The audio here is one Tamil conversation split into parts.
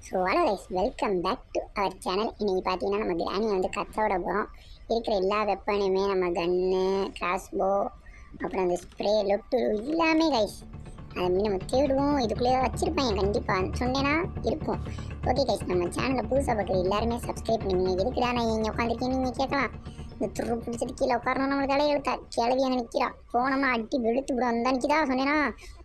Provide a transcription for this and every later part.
So hello guys welcome back to our channel இன்னைக்கு பார்த்தீங்கன்னா நம்ம கிராணி வந்து கத்த விட போகிறோம் இருக்கிற எல்லா வெப்பனுமே நம்ம கன்னு கிராஸ்போ அப்புறம் அந்த ஸ்ப்ரே லொட்டு எல்லாமே கைஸ் அதை மீன் நம்ம தேடுவோம் இதுக்குள்ளேயே வச்சுருப்பேன் கண்டிப்பாக சொன்னேன்னா இருக்கும் ஓகே கைஸ் நம்ம சேனலில் புதுசாக பார்க்குற எல்லாருமே சப்ஸ்கிரைப் பண்ணுவீங்க எதுக்குடா நான் இங்கே உட்காந்துருக்கேன் நீங்கள் கேட்கலாம் இந்த துரு பிடிச்சிட்டு கீழே உட்காரணும் நம்மளுக்கு தலையை எழுத்தா கிளவி அங்கே நிற்கிறா போனோம்னா அடி வெளுத்து விட வந்தா நிற்கிதா சொன்னேனா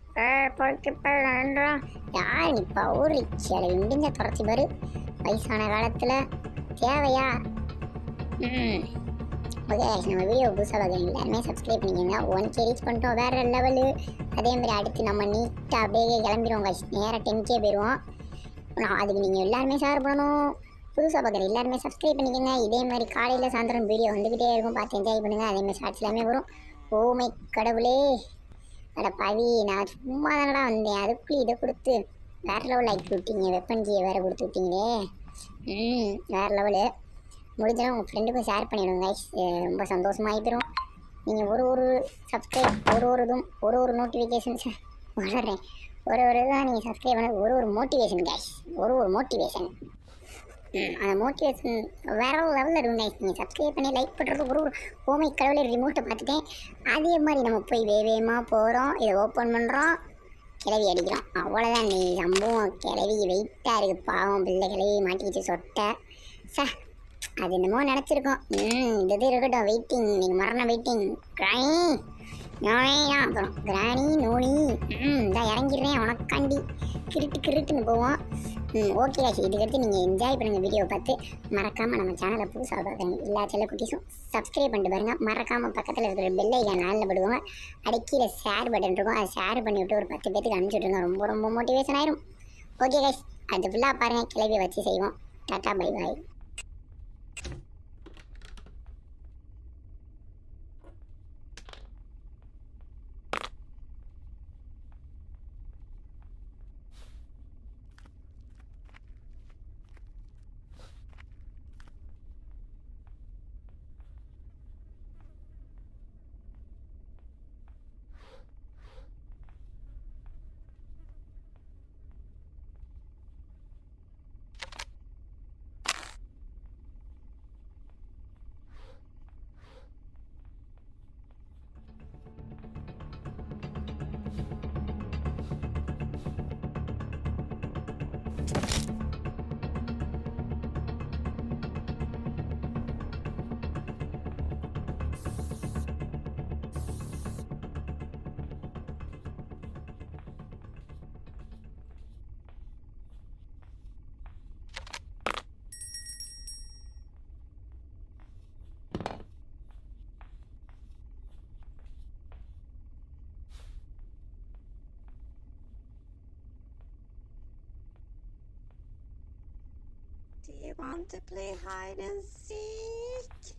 யார் நிப்பா ஒரு கிளவி முடிஞ்ச துரத்தி பாரு வயசான காலத்தில் தேவையா ம் ஓகே நம்ம வீடியோ புதுசாக பார்க்குறீங்க எல்லாருமே சப்ஸ்கிரைப் பண்ணிக்கோங்க ஒன் கே ரீச் பண்ணிட்டோம் வேறு லெவலு அதே மாதிரி அடுத்து நம்ம நீட்டாக அப்படியே கிளம்பிடுவோம் guys. நேரா டென் கே போயிடுவோம் நான் அதுக்கு நீங்கள் எல்லாருமே ஷேர் பண்ணணும் புதுசாக பார்க்குற எல்லாருமே சப்ஸ்கிரைப் பண்ணிக்கோங்க இதே மாதிரி காலையில் சாயந்தரம் வீடியோ வந்துக்கிட்டே இருக்கும் பார்த்து என்ஜாய் பண்ணுங்கள் அதே மாதிரி ஷார்ட்ஸ் எல்லாமே வரும் ஓமை கடவுளே அட பவி நான் சும்மா தானடா வந்தேன் அதுக்குள்ளே இதை கொடுத்து வேறு லெவல் ஆக்கி விட்டீங்க வெப்பன் கீயை வேறு கொடுத்து விட்டீங்களே ம் வேறு லெவலு முடிஞ்சாலும் உங்கள் ஃப்ரெண்டுக்கும் ஷேர் பண்ணிவிடுங்க guys. அஹ் ரொம்ப சந்தோஷமாக ஆகிக்கிறோம் நீங்கள் ஒரு ஒரு சப்ஸ்கிரைப் ஒரு ஒரு இதுவும் ஒரு ஒரு நோட்டிஃபிகேஷன்ஸ் வளர்றேன் ஒரு ஒரு இதாக நீங்கள் சப்ஸ்கிரைப் பண்ண ஒரு ஒரு மோட்டிவேஷன் guys ஒரு ஒரு மோட்டிவேஷன் அந்த மோட்டிவேஷன் வேற லெவலில் இருக்கும் guys நீங்கள் சப்ஸ்கிரைப் பண்ணி லைக் பண்ணுறது ஒரு ஒரு ஓமை கடவுளை ரிமோட்டை பார்த்துட்டேன் அதே மாதிரி நம்ம போய் வே வேகமாக போகிறோம் இதை ஓப்பன் பண்ணுறோம் கிளவி அடிக்கிறோம் அவ்வளோதான் நீ சம்பவம் கிளவி வெயிட்டாக இருக்குது பாவம் பிள்ளை கிளவி மாட்டிக்கிச்சு சொட்டை ச அது என்னமோ நினச்சிருக்கோம் ம் இது இது இருக்கட்டும் வெயிட்டிங் நீங்கள் மரண வெயிட்டிங் கிராணி நோயா அப்புறம் கிராணி நோனி ம் இதான் இறங்கிடுறேன் உனக்காண்டி கிருட்டு கிருட்டுன்னு போவோம் ம் ஓகே ஆச்சு இதுக்கடுத்து நீங்கள் என்ஜாய் பண்ணுங்கள் வீடியோ பார்த்து மறக்காமல் நம்ம சேனலை புதுசாக பார்க்குறீங்க எல்லா செல்ல குட்டீஸும் சப்ஸ்கிரைப் பண்ணிட்டு பாருங்க மறக்காமல் பக்கத்தில் இருக்கிற பெல் ஐக்கான் நாளில் படுவாங்க அடிக்கீழே ஷேர் பட்டன் இருக்கும் அதை ஷேர் பண்ணி விட்டு ஒரு பத்து பேத்துக்கு அனுப்பிச்சி விட்ருங்க ரொம்ப ரொம்ப மோட்டிவேஷன் ஆயிரும் ஓகே கைஸ் அது ஃபுல்லாக பாருங்கள் கிளவி வச்சு செய்வோம் tata bye bye Do you want to play hide and seek?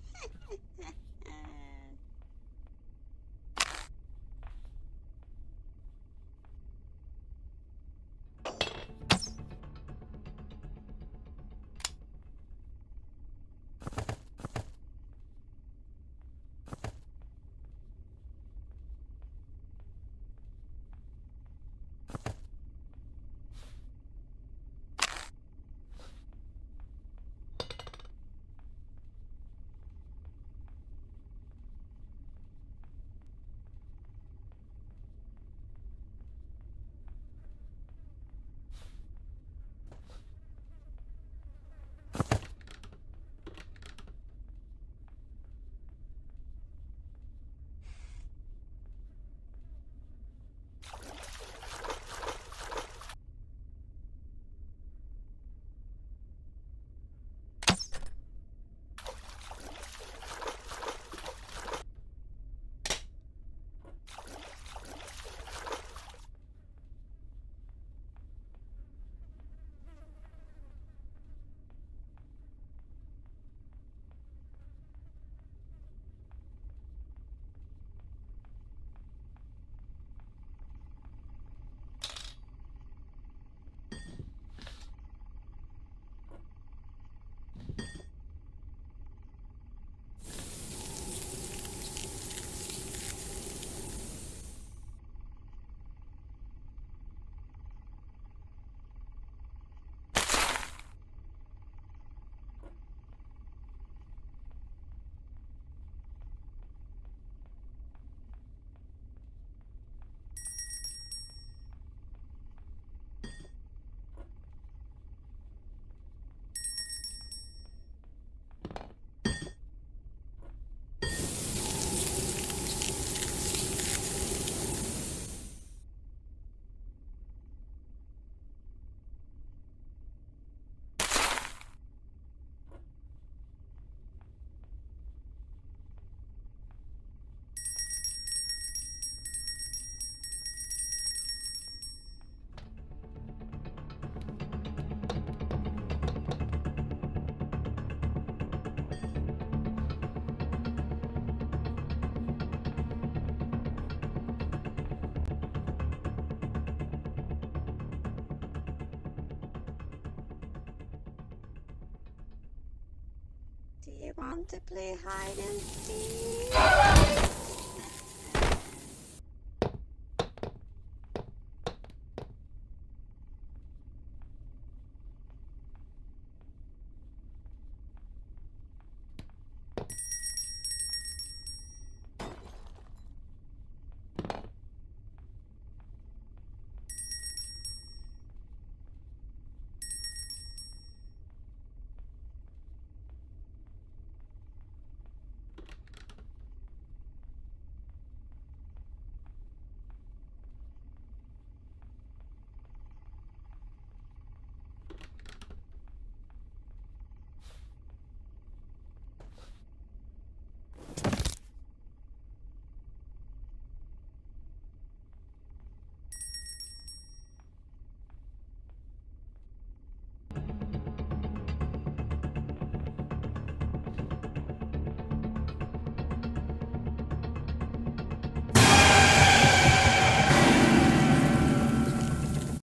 Do you want to play hide and seek?